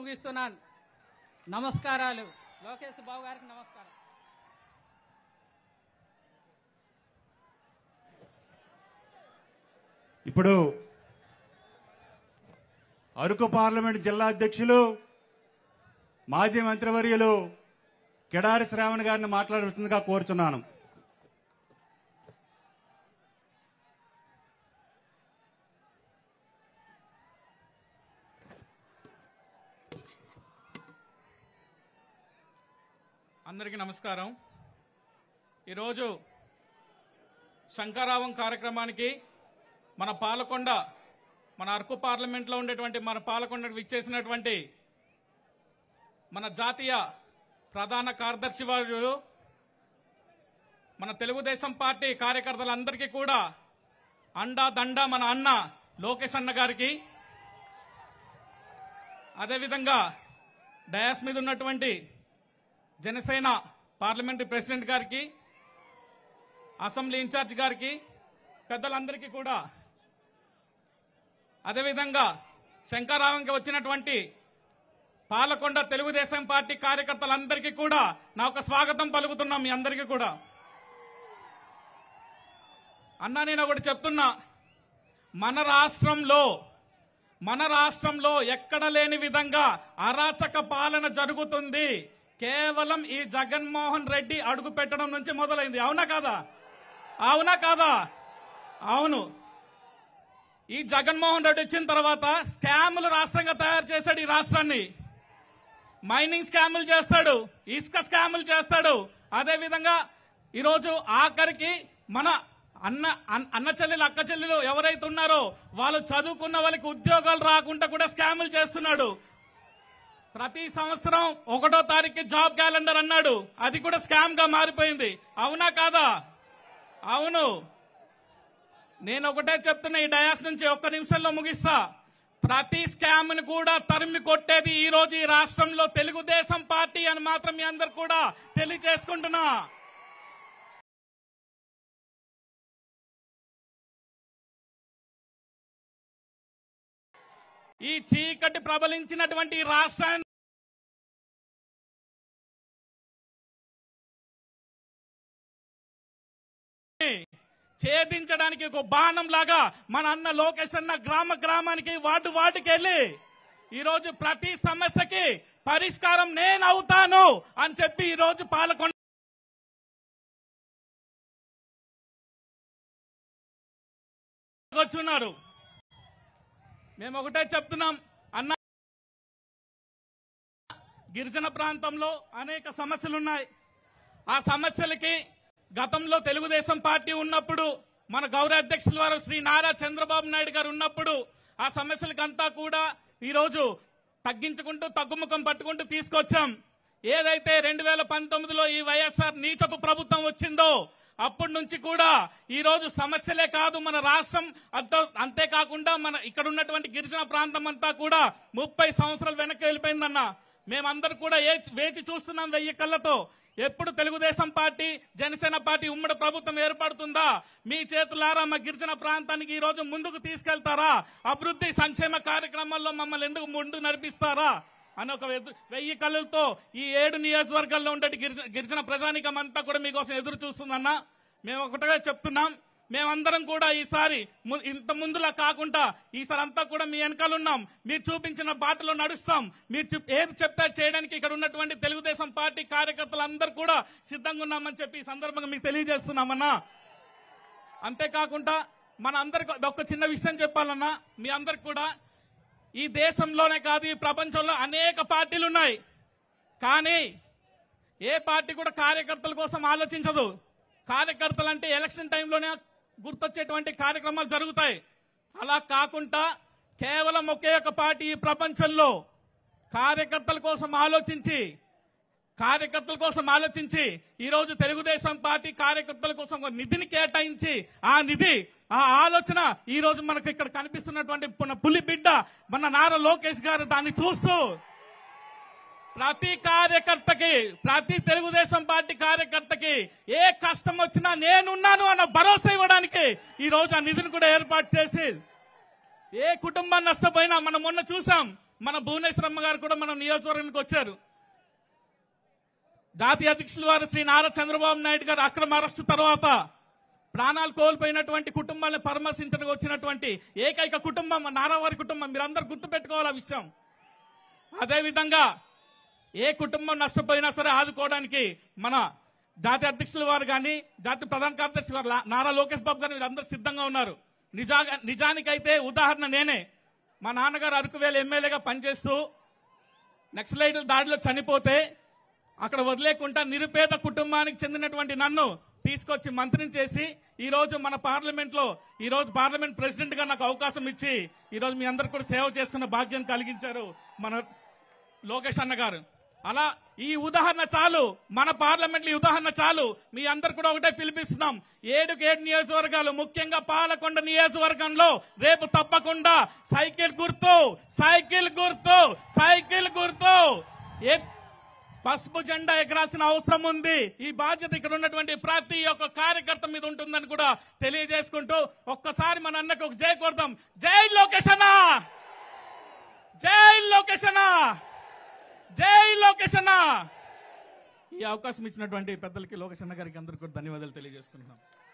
ముగిస్తున్నాను నమస్కారాలు లోకేష్ బాబు గారికి నమస్కారం ఇప్పుడు అరకు పార్లమెంట్ జిల్లా అధ్యక్షులు మాజీ మంత్రివర్యులు కిడారి శ్రావణ్ గారిని మాట్లాడుతుందిగా కోరుతున్నాను అందరికీ నమస్కారం ఈరోజు శంకారావం కార్యక్రమానికి మన పాలకొండ మన అరకు పార్లమెంట్లో ఉండేటువంటి మన పాలకొండకు విచ్చేసినటువంటి మన జాతీయ ప్రధాన కార్యదర్శి వారు మన తెలుగుదేశం పార్టీ కార్యకర్తలందరికీ కూడా అండా దండ మన అన్న లోకేష్ అన్న గారికి అదేవిధంగా డయాస్ మీద ఉన్నటువంటి జనసేన పార్లమెంటరీ ప్రెసిడెంట్ గారికి అసెంబ్లీ ఇన్ఛార్జ్ గారికి పెద్దలందరికీ కూడా అదేవిధంగా శంకారావంకి వచ్చినటువంటి పాలకొండ తెలుగుదేశం పార్టీ కార్యకర్తలందరికీ కూడా నా ఒక స్వాగతం పలుకుతున్నాం మీ అందరికీ కూడా అన్నా నేను ఒకటి చెప్తున్నా మన రాష్ట్రంలో మన రాష్ట్రంలో ఎక్కడ లేని విధంగా అరాచక పాలన జరుగుతుంది కేవలం ఈ జగన్మోహన్ రెడ్డి అడుగు పెట్టడం నుంచి మొదలైంది అవునా కాదా అవునా కాదా అవును ఈ జగన్మోహన్ రెడ్డి వచ్చిన తర్వాత స్కాములు రాష్ట్రంగా తయారు చేశాడు ఈ రాష్ట్రాన్ని మైనింగ్ స్కాములు చేస్తాడు ఇసుక స్కాములు చేస్తాడు అదే విధంగా ఈరోజు ఆఖరికి మన అన్న అన్- అన్న చెల్లెలు అక్క చెల్లెలు ఎవరైతే ఉన్నారో వాళ్ళు చదువుకున్న వాళ్ళకి ఉద్యోగాలు రాకుండా కూడా స్కాములు చేస్తున్నాడు ప్రతి సంవత్సరం ఒకటో తారీఖు జాబ్ క్యాలెండర్ అన్నాడు అది కూడా స్కామ్ గా మారిపోయింది అవునా కాదా అవును నేను ఒకటే చెప్తున్నా ఈ డయాస్ నుంచి ఒక్క నిమిషంలో ముగిస్తా ప్రతి స్కామ్ ని కూడా తరిమి కొట్టేది ఈ రోజు ఈ రాష్ట్రంలో తెలుగుదేశం పార్టీ అని మాత్రం మీ అందరు కూడా తెలియజేసుకుంటున్నా ఈ చీకటి ప్రబలించినటువంటి ఈ రాష్ట్రాన్ని ఛేదించడానికి ఒక బాణం లాగా మన అన్న లోకేష్ అన్న గ్రామ గ్రామానికి వార్డు వార్డుకి వెళ్ళి ఈ రోజు ప్రతి సమస్యకి పరిష్కారం నేను అవుతాను అని చెప్పి ఈ రోజు పాలకొండ వచ్చున్నారు మేము ఒకటే చెప్తున్నాం అన్న గిరిజన ప్రాంతంలో అనేక సమస్యలున్నాయి ఆ సమస్యలకి గతంలో తెలుగుదేశం పార్టీ ఉన్నప్పుడు మన గౌరవ అధ్యక్షుల వారు శ్రీ నారా చంద్రబాబు నాయుడు గారు ఉన్నప్పుడు ఆ సమస్యలకంతా కూడా ఈరోజు తగ్గించుకుంటూ తగ్గుముఖం పట్టుకుంటూ తీసుకొచ్చాం ఏదైతే రెండు వేల పంతొమ్మిదిలో ఈ వైఎస్ఆర్ నీచపు ప్రభుత్వం వచ్చిందో అప్పటి నుంచి కూడా ఈ రోజు సమస్యలే కాదు మన రాష్ట్రం అంత అంతేకాకుండా మన ఇక్కడ ఉన్నటువంటి గిరిజన ప్రాంతం అంతా కూడా ముప్పై సంవత్సరాలు వెనక్కి వెళ్ళిపోయిందన్న మేమందరూ కూడా ఏ- వేచి చూస్తున్నాం వెయ్యి కళ్ళతో ఎప్పుడు తెలుగుదేశం పార్టీ జనసేన పార్టీ ఉమ్మడి ప్రభుత్వం ఏర్పడుతుందా మీ చేతులారా మా గిరిజన ప్రాంతానికి ఈ రోజు ముందుకు తీసుకెళ్తారా అభివృద్ధి సంక్షేమ కార్యక్రమాల్లో మమ్మల్ని ఎందుకు ముందు నడిపిస్తారా అని ఒక ఎదు- వెయ్యి కళ్ళతో ఈ ఏడు నియోజకవర్గాల్లో ఉండే గిరిజన గిరిజన ప్రజానికం అంతా కూడా మీకోసం ఎదురు చూస్తుందన్న మేము ఒకటిగా చెప్తున్నాం మేమందరం కూడా ఈసారి ము- ఇంత ముందులా కాకుండా ఈసారి అంతా కూడా మీ వెనకాల ఉన్నాం మీరు చూపించిన బాటలో నడుస్తాం మీరు చెప్- ఏది చెప్తా చేయడానికి ఇక్కడ ఉన్నటువంటి తెలుగుదేశం పార్టీ కార్యకర్తలందరూ కూడా సిద్ధంగా ఉన్నామని చెప్పి ఈ సందర్భంగా మీకు తెలియజేస్తున్నామన్నా అంతేకాకుండా మన అందరికి ఒక చిన్న విషయం చెప్పాలన్నా మీ అందరికి కూడా ఈ దేశంలోనే కాదు ఈ ప్రపంచంలో అనేక పార్టీలు ఉన్నాయి కానీ ఏ పార్టీ కూడా కార్యకర్తల కోసం ఆలోచించదు కార్యకర్తలు అంటే ఎలక్షన్ టైంలోనే గుర్తొచ్చేటువంటి కార్యక్రమాలు జరుగుతాయి అలా కాకుండా కేవలం ఒకే ఒక పార్టీ ఈ ప్రపంచంలో కార్యకర్తల కోసం ఆలోచించి కార్యకర్తల కోసం ఆలోచించి ఈ రోజు తెలుగుదేశం పార్టీ కార్యకర్తల కోసం ఒక నిధిని కేటాయించి ఆ నిధి ఆ ఆలోచన ఈ రోజు మనకు ఇక్కడ కనిపిస్తున్నటువంటి మన పులి బిడ్డ మన నారా లోకేష్ గారు దాన్ని చూస్తూ ప్రతి కార్యకర్తకి ప్రతి తెలుగుదేశం పార్టీ కార్యకర్తకి ఏ కష్టం వచ్చినా నేనున్నాను అన్న భరోసా ఇవ్వడానికి ఈ రోజు ఆ నిధిని కూడా ఏర్పాటు చేసి ఏ కుటుంబం నష్టపోయినా మనం మొన్న చూసాం మన భువనేశ్వరమ్మ గారు కూడా మన నియోజకవర్గానికి వచ్చారు జాతీయ అధ్యక్షులు వారు శ్రీ నారా చంద్రబాబు నాయుడు గారు అక్రమ అరెస్టు తర్వాత ప్రాణాలు కోల్పోయినటువంటి కుటుంబాలను పరామర్శించడానికి వచ్చినటువంటి ఏకైక కుటుంబం నారావారి కుటుంబం మీరందరూ గుర్తుపెట్టుకోవాలి ఆ విషయం అదేవిధంగా ఏ కుటుంబం నష్టపోయినా సరే ఆదుకోవడానికి మన జాతీయ అధ్యక్షుల వారు కానీ జాతీయ ప్రధాన కార్యదర్శి వారు లా- నారా లోకేష్ బాబు గారు వీళ్ళందరూ సిద్ధంగా ఉన్నారు నిజా నిజానికైతే ఉదాహరణ నేనే మా నాన్నగారు అరకువేల ఎమ్మెల్యేగా పనిచేస్తూ నక్సలైట్ దాడిలో చనిపోతే అక్కడ వదిలేకుండా నిరుపేద కుటుంబానికి చెందినటువంటి నన్ను తీసుకొచ్చి మంత్రిని చేసి ఈ రోజు మన పార్లమెంట్ లో ఈ రోజు పార్లమెంట్ ప్రెసిడెంట్ గా నాకు అవకాశం ఇచ్చి ఈ రోజు మీ అందరు కూడా సేవ చేసుకున్న భాగ్యం కలిగించారు మన లోకేష్ అన్న గారు అలా ఈ ఉదాహరణ చాలు మన పార్లమెంట్ ఈ ఉదాహరణ చాలు మీ అందరు కూడా ఒకటే పిలిపిస్తున్నాం ఏడుకు ఏడు నియోజకవర్గాలు ముఖ్యంగా పాలకొండ నియోజకవర్గంలో రేపు తప్పకుండా సైకిల్ గుర్తు సైకిల్ గుర్తు సైకిల్ గుర్తు ఏ పసుపు జెండా ఎగరాల్సిన అవసరం ఉంది ఈ బాధ్యత ఇక్కడ ఉన్నటువంటి ప్రతి ఒక్క కార్యకర్త మీద ఉంటుందని కూడా తెలియజేసుకుంటూ ఒక్కసారి మన అన్నకు ఒక జై కొడదాం జై లోకేష్ అన్న జై లోకేష్ అన్న జై లోకేష్ అన్న ఈ అవకాశం ఇచ్చినటువంటి పెద్దలకి లోకేష్ అన్న గారికి అందరికీ కూడా ధన్యవాదాలు తెలియజేసుకుంటున్నాం